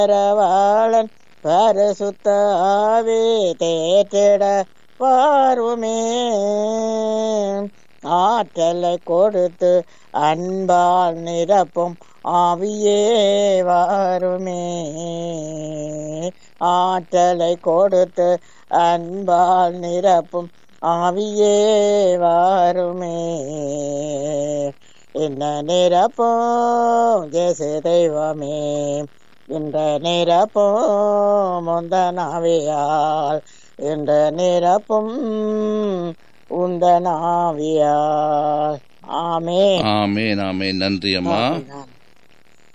பரவாளன் பரிசுத்த ஆவி தேற்றிட வாருமே ஆற்றலை கொடுத்து அன்பால் நிரப்பும் ஆவியே வாருமே ஆற்றலை கொடுத்து அன்பால் நிரப்பும் ஆவியே வாருமே என்ன நிரப்பும் ஜேசு தெய்வமே இந்த நிரப்பும் முந்தனாவியால் இந்த நிரப்பும் உந்தனாவியால் ஆமே ஆமேன் ஆமேன் நன்றி அம்மா ஆமென்.